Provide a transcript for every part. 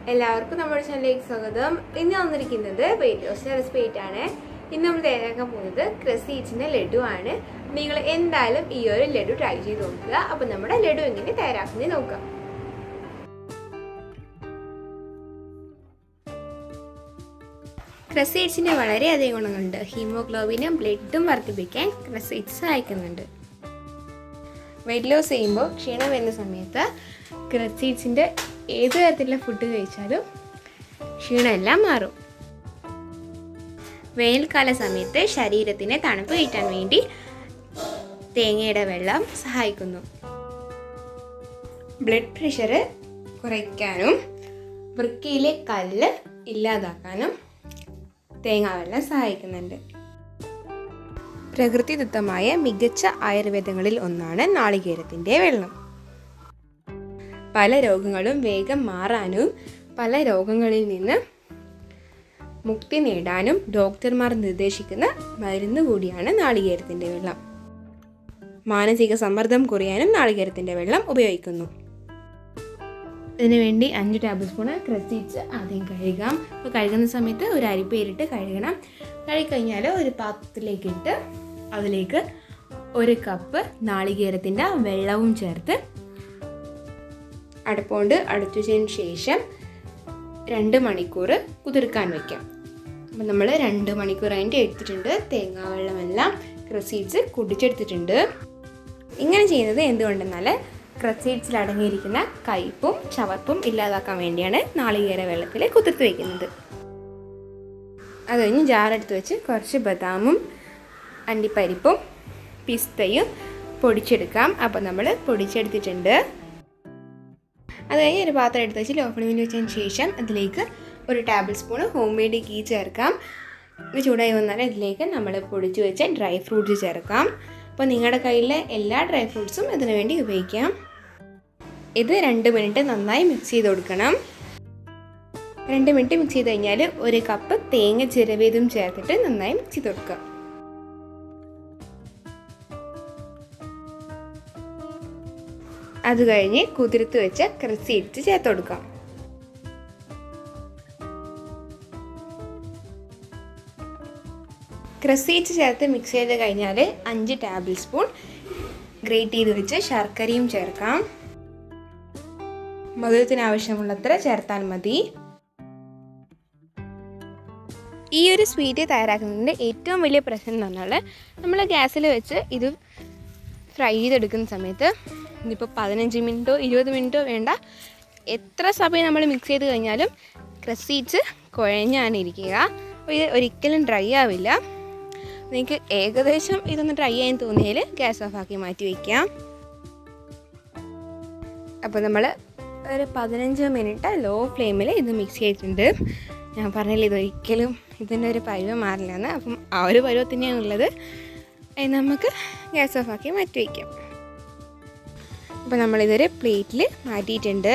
എല്ലാവർക്കും നമ്മുടെ ചാനലിലേക്ക് സ്വാഗതം ഇന്ന് വന്നിരിക്കുന്നത് വെയിറ്റ് ലോസിന്റെ റെസിപ്പി ആണ് ഇന്ന് നമ്മൾ തയ്യാറാക്കാൻ പോകുന്നത് ക്രസീച്ചിന്റെ ലഡു ആണ് നിങ്ങൾ എന്തായാലും ഈ ഒരു ലഡു ട്രൈ ചെയ്ത് നോക്കുക അപ്പൊ നമ്മുടെ ലഡു എങ്ങനെ തയ്യാറാക്കുന്നത് നോക്കാം ക്രസീഡ്സിന് വളരെയധികം ഗുണങ്ങളുണ്ട് ഹീമോഗ്ലോബിനും ബ്ലഡും വർദ്ധിപ്പിക്കാൻ ക്രസീഡ്സ് സഹായിക്കുന്നുണ്ട് വെയിറ്റ് ലോസ് ചെയ്യുമ്പോൾ ക്ഷീണം വരുന്ന സമയത്ത് ക്രസീഡ്സിൻ്റെ ഏത് തരത്തിലുള്ള ഫുഡ് കഴിച്ചാലും ക്ഷീണമെല്ലാം മാറും വേനൽക്കാല സമയത്ത് ശരീരത്തിന് തണുപ്പ് കിട്ടാൻ വേണ്ടി തേങ്ങയുടെ വെള്ളം സഹായിക്കുന്നു ബ്ലഡ് പ്രഷർ കുറയ്ക്കാനും വൃക്കയിലെ കല്ല് ഇല്ലാതാക്കാനും തേങ്ങാവെള്ളം സഹായിക്കുന്നുണ്ട് പ്രകൃതിദത്തമായ മികച്ച ആയുർവേദങ്ങളിൽ ഒന്നാണ് നാളികേരത്തിൻ്റെ വെള്ളം പല രോഗങ്ങളും വേഗം മാറാനും പല രോഗങ്ങളിൽ നിന്ന് മുക്തി നേടാനും ഡോക്ടർമാർ നിർദ്ദേശിക്കുന്ന മരുന്ന് കൂടിയാണ് നാളികേരത്തിൻ്റെ വെള്ളം മാനസിക സമ്മർദ്ദം കുറയാനും നാളികേരത്തിൻ്റെ വെള്ളം ഉപയോഗിക്കുന്നു ഇതിനുവേണ്ടി അഞ്ച് ടേബിൾ സ്പൂണ് ക്രസിച്ച് ആദ്യം കഴുകാം അപ്പോൾ കഴുകുന്ന സമയത്ത് ഒരു അരിപ്പയിലിട്ട് കഴുകണം കഴുകിക്കഴിഞ്ഞാൽ ഒരു പാത്രത്തിലേക്ക് ഇട്ട് അതിലേക്ക് ഒരു കപ്പ് നാളികേരത്തിൻ്റെ വെള്ളവും ചേർത്ത് അടപ്പുകൊണ്ട് അടച്ചതിന് ശേഷം രണ്ട് മണിക്കൂർ കുതിർക്കാൻ വയ്ക്കാം അപ്പം നമ്മൾ രണ്ട് മണിക്കൂർ അതിൻ്റെ എടുത്തിട്ടുണ്ട് തേങ്ങാവെള്ളമെല്ലാം ക്രസീഡ്സ് കുടിച്ചെടുത്തിട്ടുണ്ട് ഇങ്ങനെ ചെയ്യുന്നത് എന്തുകൊണ്ടെന്നാൽ ക്രസീഡ്സിൽ അടങ്ങിയിരിക്കുന്ന കയ്പും ചവർപ്പും ഇല്ലാതാക്കാൻ വേണ്ടിയാണ് നാളികേര വെള്ളത്തിൽ കുതിർത്ത് വയ്ക്കുന്നത് അത് കഴിഞ്ഞ് ജാറെടുത്ത് വെച്ച് കുറച്ച് ബദാമും അണ്ടിപ്പരിപ്പും പിസ്തയും പൊടിച്ചെടുക്കാം അപ്പോൾ നമ്മൾ പൊടിച്ചെടുത്തിട്ടുണ്ട് അത് കഴിഞ്ഞ് ഒരു പാത്രം എടുത്ത് വെച്ച് ലോ ഫ്ലെയിമിൽ വെച്ചതിന് ശേഷം അതിലേക്ക് ഒരു tablespoon home made ghee ചേർക്കാം ഇത് ചൂടായി വന്നാൽ ഇതിലേക്ക് നമ്മൾ പൊടിച്ച് വെച്ച ഡ്രൈ ഫ്രൂട്ട്സ് ചേർക്കാം അപ്പോൾ നിങ്ങളുടെ കയ്യിലെ എല്ലാ ഡ്രൈ ഫ്രൂട്ട്സും ഇതിനു വേണ്ടി ഉപയോഗിക്കാം ഇത് രണ്ട് മിനിറ്റ് നന്നായി മിക്സ് ചെയ്ത് കൊടുക്കണം രണ്ട് മിനിറ്റ് മിക്സ് ചെയ്ത് കഴിഞ്ഞാൽ ഒരു കപ്പ് തേങ്ങ ചിരവിയതും ചേർത്തിട്ട് നന്നായി മിക്സ് ചെയ്ത് കൊടുക്കുക അത് കഴിഞ്ഞ് കുതിർത്ത് വെച്ച ക്രസി ഇടിച്ച് ചേർത്ത് കൊടുക്കാം ക്രസീച്ച് ചേർത്ത് മിക്സ് ചെയ്ത് കഴിഞ്ഞാൽ അഞ്ച് ടേബിൾ സ്പൂൺ ഗ്രേറ്റ് ചെയ്ത് വെച്ച് ശർക്കരയും ചേർക്കാം മധുരത്തിന് ആവശ്യമുള്ളത്ര ചേർത്താൽ മതി ഈ ഒരു സ്വീറ്റ് തയ്യാറാക്കുന്നതിൻ്റെ ഏറ്റവും വലിയ പ്രശ്നം എന്ന് പറഞ്ഞാൽ നമ്മൾ ഗ്യാസിൽ വെച്ച് ഇത് ഫ്രൈ ചെയ്തെടുക്കുന്ന സമയത്ത് ഇതിപ്പോൾ പതിനഞ്ച് മിനിറ്റോ ഇരുപത് മിനിറ്റോ വേണ്ട എത്ര സമയം നമ്മൾ മിക്സ് ചെയ്ത് കഴിഞ്ഞാലും ക്രസീറ്റ്സ് കുഴഞ്ഞാണ് ഇരിക്കുക അപ്പോൾ ഇത് ഒരിക്കലും ഡ്രൈ ആവില്ല നിങ്ങൾക്ക് ഏകദേശം ഇതൊന്ന് ഡ്രൈ ആയി തോന്നിയാൽ ഗ്യാസ് ഓഫ് ആക്കി മാറ്റി വയ്ക്കാം അപ്പോൾ നമ്മൾ ഒരു പതിനഞ്ച് മിനിറ്റ് ലോ ഫ്ലെയിമിൽ ഇത് മിക്സ് ചെയ്തിട്ടുണ്ട് ഞാൻ പറഞ്ഞില്ല ഇതൊരിക്കലും ഇതിൻ്റെ ഒരു പരുവം മാറില്ല എന്ന് അപ്പം ആ ഒരു പരുവം തന്നെയാണ് ഉള്ളത് നമുക്ക് ഗ്യാസ് ഓഫ് ആക്കി മാറ്റി വയ്ക്കാം അപ്പോൾ നമ്മളിതൊരു പ്ലേറ്റിൽ മാറ്റിയിട്ടുണ്ട്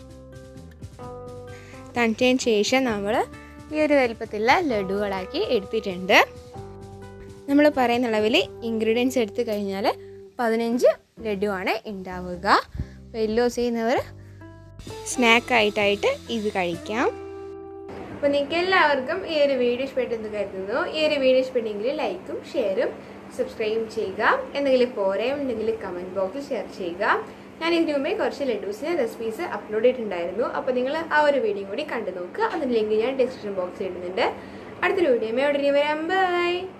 തണുത്തതിന് ശേഷം നമ്മൾ ഈ ഒരു വലുപ്പത്തിലുള്ള ലഡുകളാക്കി എടുത്തിട്ടുണ്ട് നമ്മൾ പറയുന്ന അളവിൽ ഇൻഗ്രീഡിയൻസ് എടുത്തു കഴിഞ്ഞാൽ പതിനഞ്ച് ലഡുവാണ് ഉണ്ടാവുക വെയിറ്റ് ലോസ് ചെയ്യുന്നവർ സ്നാക്കായിട്ടായിട്ട് ഇത് കഴിക്കാം അപ്പോൾ നിങ്ങൾക്ക് എല്ലാവർക്കും ഈ ഒരു വീഡിയോ ഇഷ്ടപ്പെട്ടെന്ന് കരുതുന്നു ഈ ഒരു വീഡിയോ ഇഷ്ടപ്പെട്ടെങ്കിൽ ലൈക്കും ഷെയറും സബ്സ്ക്രൈബും ചെയ്യുക എന്തെങ്കിലും പോരായും ഉണ്ടെങ്കിൽ കമൻറ്റ് ബോക്സിൽ ഷെയർ ചെയ്യുക ഞാൻ ഇതിനു മുമ്പേ കുറച്ച് ലഡൂസിന് റെസിപ്പീസ് അപ്ലോഡ് ചെയ്തിട്ടുണ്ടായിരുന്നു അപ്പോൾ നിങ്ങൾ ആ ഒരു വീഡിയോ കൂടി കണ്ടു നോക്കുക അതിൻ്റെ ലിങ്ക് ഞാൻ ഡിസ്ക്രിപ്ഷൻ ബോക്സിൽ ഇടുന്നുണ്ട് അടുത്തൊരു വീഡിയോ ഉടനെ വരാം ബൈ